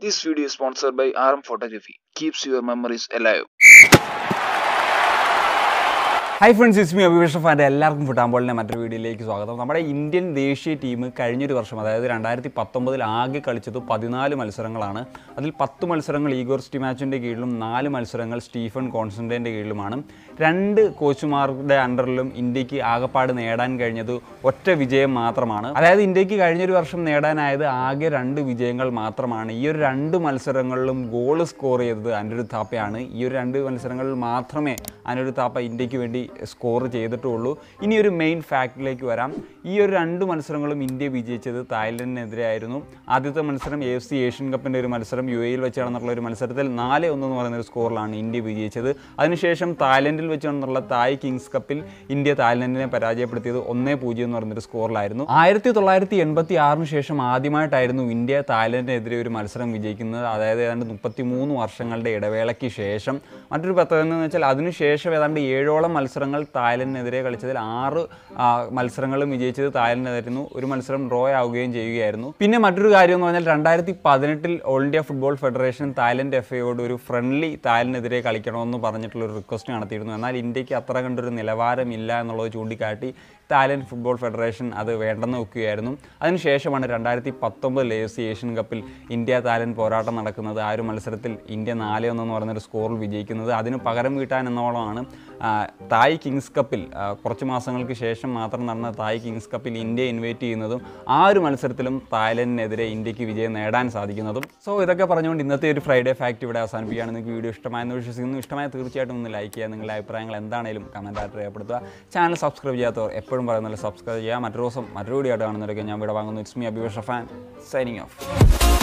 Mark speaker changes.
Speaker 1: This video is sponsored by RM Photography. Keeps your memories alive.
Speaker 2: Hi friends it's me Abhivesha ഫാൻ്റെ എല്ലാവർക്കും ഫുട്ബോളിൻ്റെ മറ്റൊരു വീഡിയോയിലേക്ക് സ്വാഗതം നമ്മുടെ ഇന്ത്യൻ ദേശീയ ടീം കഴിഞ്ഞൊരു വർഷം അതായത് രണ്ടായിരത്തി പത്തൊമ്പതിൽ ആകെ കളിച്ചത് പതിനാല് മത്സരങ്ങളാണ് അതിൽ പത്ത് മത്സരങ്ങൾ ഈഗോർ സ്റ്റിമാച്ചിൻ്റെ കീഴിലും നാല് മത്സരങ്ങൾ സ്റ്റീഫൻ കോൺസ്റ്റൻറ്റൈൻ്റെ കീഴിലുമാണ് രണ്ട് കോച്ചുമാരുടെ അണ്ടറിലും ഇന്ത്യക്ക് ആകപ്പാട് നേടാൻ കഴിഞ്ഞത് ഒറ്റ വിജയം മാത്രമാണ് അതായത് ഇന്ത്യക്ക് കഴിഞ്ഞൊരു വർഷം നേടാനായത് ആകെ രണ്ട് വിജയങ്ങൾ മാത്രമാണ് ഈ ഒരു രണ്ട് മത്സരങ്ങളിലും ഗോൾ സ്കോർ ചെയ്തത് അനിരുദ്ധ് താപ്പയാണ് ഈ ഒരു രണ്ട് മത്സരങ്ങളിൽ മാത്രമേ അനിരുദ്ധ് താപ്പ ഇന്ത്യക്ക് വേണ്ടി സ്കോർ ചെയ്തിട്ടുള്ളൂ ഇനി ഒരു മെയിൻ ഫാക്റ്റിലേക്ക് വരാം ഈ ഒരു രണ്ട് മത്സരങ്ങളും ഇന്ത്യ വിജയിച്ചത് തായ്ലൻഡിനെതിരെയായിരുന്നു ആദ്യത്തെ മത്സരം എ എഫ് സി ഏഷ്യൻ കപ്പിൻ്റെ ഒരു മത്സരം യു എയിൽ വെച്ച് നടന്നിട്ടുള്ള ഒരു മത്സരത്തിൽ നാല് ഒന്ന് എന്ന് പറയുന്ന ഒരു സ്കോറിലാണ് ഇന്ത്യ വിജയിച്ചത് അതിനുശേഷം തായ്ലൻഡിൽ വെച്ച് നടന്നിട്ടുള്ള തായ് കിങ്സ് കപ്പിൽ ഇന്ത്യ തായ്ലൻഡിനെ പരാജയപ്പെടുത്തിയത് ഒന്നേ പൂജ്യം എന്ന് പറയുന്നൊരു സ്കോറിലായിരുന്നു ആയിരത്തി തൊള്ളായിരത്തി എൺപത്തി ആറിന് ശേഷം ആദ്യമായിട്ടായിരുന്നു ഇന്ത്യ തായ്ലൻഡിനെതിരെ ഒരു മത്സരം വിജയിക്കുന്നത് അതായത് ഏതാണ്ട് മുപ്പത്തി മൂന്ന് വർഷങ്ങളുടെ ഇടവേളയ്ക്ക് ശേഷം മറ്റൊരു പ്രത്യേകത എന്ന് വെച്ചാൽ അതിനുശേഷം ഏതാണ്ട് ഏഴോളം മത്സരങ്ങൾ തായ്ലൻഡിനെതിരെ കളിച്ചതിൽ ആറ് ആ, മത്സരങ്ങളും വിജയിച്ചത് തായ്ലൻഡിനായിരുന്നു ഒരു മത്സരം ഡ്രോ ആവുകയും ചെയ്യുകയായിരുന്നു പിന്നെ മറ്റൊരു കാര്യം എന്ന് പറഞ്ഞാൽ രണ്ടായിരത്തി പതിനെട്ടിൽ all India football federation Thailand എഫ് എയോട് ഒരു ഫ്രണ്ട്ലി തായ്ലൻഡിനെതിരെ കളിക്കണമെന്ന് പറഞ്ഞിട്ടുള്ള ഒരു റിക്വസ്റ്റ് നടത്തിയിരുന്നു എന്നാൽ ഇന്ത്യക്ക് അത്ര കണ്ടൊരു നിലവാരമില്ല എന്നുള്ളത് ചൂണ്ടിക്കാട്ടി തായ്ലൻഡ് ഫുട്ബോൾ ഫെഡറേഷൻ അത് വേണ്ടെന്ന് വെക്കുകയായിരുന്നു അതിനുശേഷമാണ് രണ്ടായിരത്തി പത്തൊമ്പതിൽ എ സി ഏഷ്യൻ കപ്പിൽ ഇന്ത്യ തായ്ലൻഡ് പോരാട്ടം നടക്കുന്നത് ആ ഒരു മത്സരത്തിൽ ഇന്ത്യ നാല് ഒന്നെന്ന് പറയുന്നൊരു സ്കോറിൽ വിജയിക്കുന്നത് അതിന് പകരം വീട്ടാൻ എന്നോളമാണ് ആ, തായ് കിങ്സ് കപ്പിൽ ആ, കുറച്ച് മാസങ്ങൾക്ക് ശേഷം മാത്രം നടന്ന തായ് കിങ്സ് കപ്പിൽ ഇന്ത്യ ഇൻവൈറ്റ് ചെയ്യുന്നതും ആ ഒരു മത്സരത്തിലും തായ്ലൻഡിനെതിരെ ഇന്ത്യക്ക് വിജയം നേടാൻ സാധിക്കുന്നതും സോ ഇതൊക്കെ പറഞ്ഞുകൊണ്ട് ഇന്നത്തെ ഒരു ഫ്രൈഡേ ഫാക്ട് ഇവിടെ അവസാനിപ്പിക്കുകയാണ് നിങ്ങൾക്ക് വീഡിയോ ഇഷ്ടമായെന്ന് വിശ്വസിക്കുന്നു ഇഷ്ടമായ തീർച്ചയായിട്ടും ഒന്ന് ലൈക്ക് ചെയ്യുക നിങ്ങളുടെ അഭിപ്രായങ്ങൾ എന്താണെങ്കിലും കമൻറ്റായിട്ട് രേഖപ്പെടുത്തുക ചാനൽ സബ്സ്ക്രൈബ് ചെയ്യാത്തവർ എപ്പോഴും പറയുന്നത് സബ്സ്ക്രൈബ് ചെയ്യുക മറ്റൊരു ദിവസം മറ്റൊരു വീഡിയോ ആയിട്ട് കാണുന്നവരൊക്കെ ഞാൻ ഇവിടെ വാങ്ങുന്നു it's me Abhivesha fan signing of